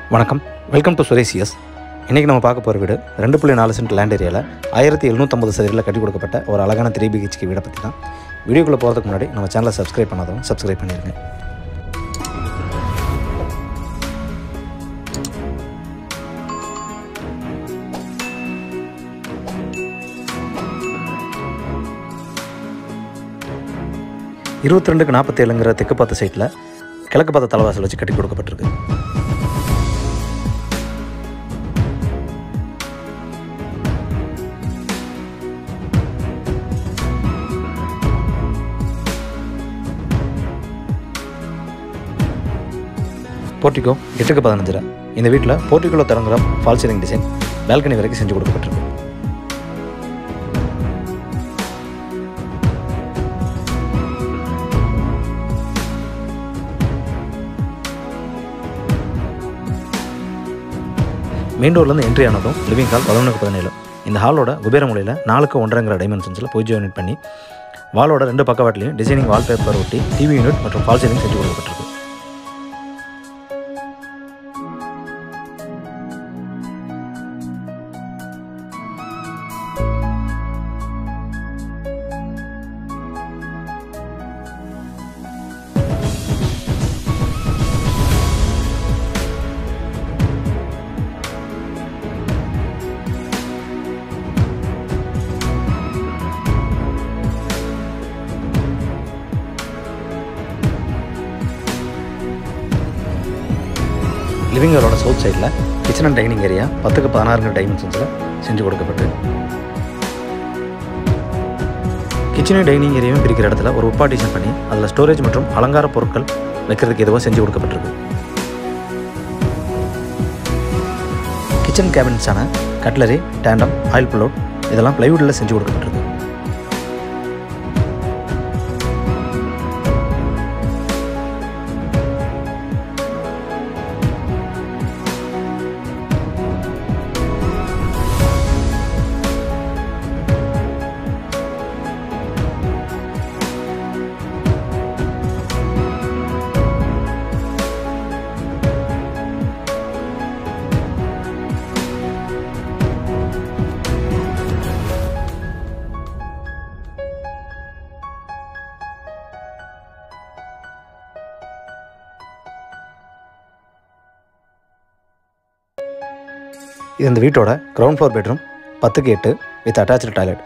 வணக்கம் welcome to சுரேசியஸ் இன்றைக்கி நம்ம பார்க்க போகிற வீடு ரெண்டு புள்ளி நாலு சென்ட் லேண்ட் ஏரியாவில் ஆயிரத்தி எழுநூற்றம்பது சதுரில் கட்டி கொடுக்கப்பட்ட ஒரு அழகான த்ரீ பிஹெச்கே வீடை பற்றி தான் வீடியோக்குள்ளே போகிறதுக்கு முன்னாடி நம்ம சேனலை சப்ஸ்கிரைப் பண்ணாதவங்க சப்ஸ்கிரைப் பண்ணிடுங்க இருபத்தி ரெண்டுக்கு நாற்பத்தேழுங்கிற தெற்கு பார்த்த சைட்டில் கிழக்கு பார்த்த தலைவாசல் வச்சு கட்டி கொடுக்கப்பட்டிருக்கு போர்ட்டிகோ எட்டுக்கு பதினஞ்சரை இந்த வீட்டில் போர்ட்டிகோல திறங்குற ஃபால் சீலிங் டிசைன் பால்கனி வரைக்கும் செஞ்சு கொடுக்கப்பட்டிருக்கு மெயின் டோர்லேருந்து என்ட்ரி ஆனதும் லிவிங் ஹால் பதினொன்றுக்கு பதினேழு இந்த ஹாலோட குபேர மூலையில் நாலுக்கு ஒன்றரைங்கிற டைமென்ஷன்ஸில் பூஜை யூனிட் பண்ணி வாலோட ரெண்டு பக்கவாட்டிலையும் டிசைனிங் வால்பேப்பர் ஒட்டி டிவி யூனிட் மற்றும் ஃபால் சீலிங் செஞ்சு கொடுக்கப்பட்டிருக்கு லிவிங் ஹாலோட சவுத் சைடில் கிச்சன் அண்ட் டைனிங் ஏரியா பத்துக்கு பதினாறுங்கிற டைமென்ஷன்ஸில் செஞ்சு கொடுக்கப்பட்டு கிச்சனையும் டைனிங் ஏரியாவும் பிரிக்கிற இடத்துல ஒரு உப்பார்டிஷன் பண்ணி அதில் ஸ்டோரேஜ் மற்றும் அலங்கார பொருட்கள் வைக்கிறதுக்கு எதுவாக செஞ்சு கொடுக்கப்பட்டிருக்கு கிச்சன் கேபின்ஸான கட்லரி டேண்டம் ஆயில் புல்லோட் இதெல்லாம் ப்ளைவுட்டில் செஞ்சு கொடுக்கப்பட்டிருக்கு இது இந்த வீட்டோட கிரவுண்ட் ஃப்ளோர் பெட்ரூம் பத்துக்கு எட்டு வித் அட்டாச்சு டாய்லெட்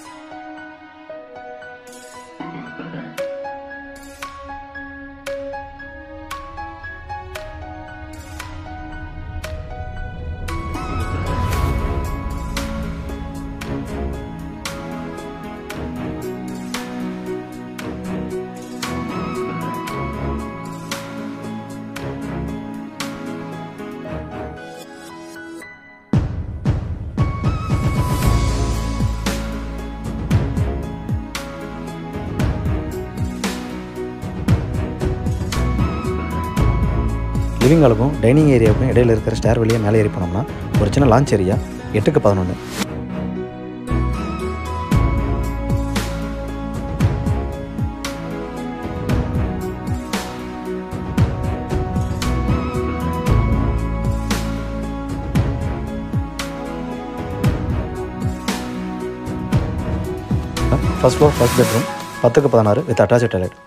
லிவிங் ஹாலுக்கும் டைனிங் ஏரியாவுக்கும் இடையில இருக்கிற ஸ்டேர் வழியாக மேலே ஏறி போனோம்னா ஒரு சின்ன லான்ச் ஏரியா எட்டுக்கு பதினொன்று ஃபர்ஸ்ட் ஃப்ளோர் ஃபர்ஸ்ட் பெட்ரூம் பத்துக்கு பதினாறு with attach toilet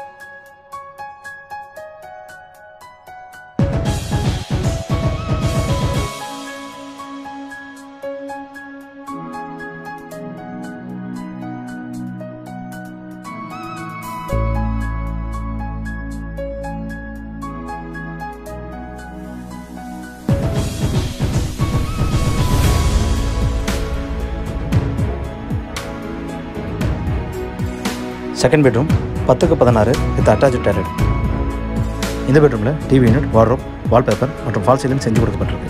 second bedroom பத்துக்கு பதினாறு வித் அட்டாச் டாய்லெட் இந்த பெட்ரூமில் டிவி யூனிட் வார்ட்ரோப் வால்பேப்பர் மற்றும் ஃபால் சீலிங் செஞ்சு கொடுக்கப்பட்டிருக்கு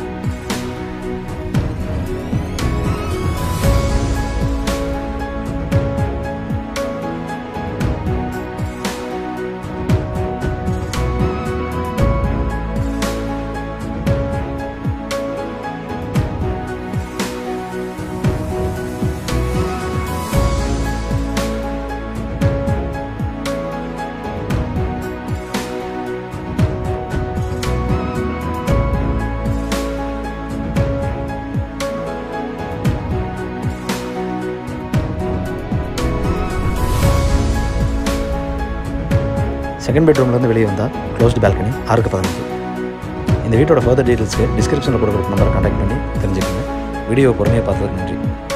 செகண்ட் பெட்ரூம்லேருந்து வெளியே வந்தால் க்ளோஸ்டு பால்கனி ஆறுக்கு பதினஞ்சு இந்த வீட்டோட ஃபர்தர் டீட்டெயில்ஸ்க்கு டிஸ்கிரிப்ஷனில் கொடுக்குற நம்பரை கான்டாக்ட் பண்ணி தெரிஞ்சுக்கோங்க வீடியோவை பொறுமையாக பார்த்ததுக்கு நன்றி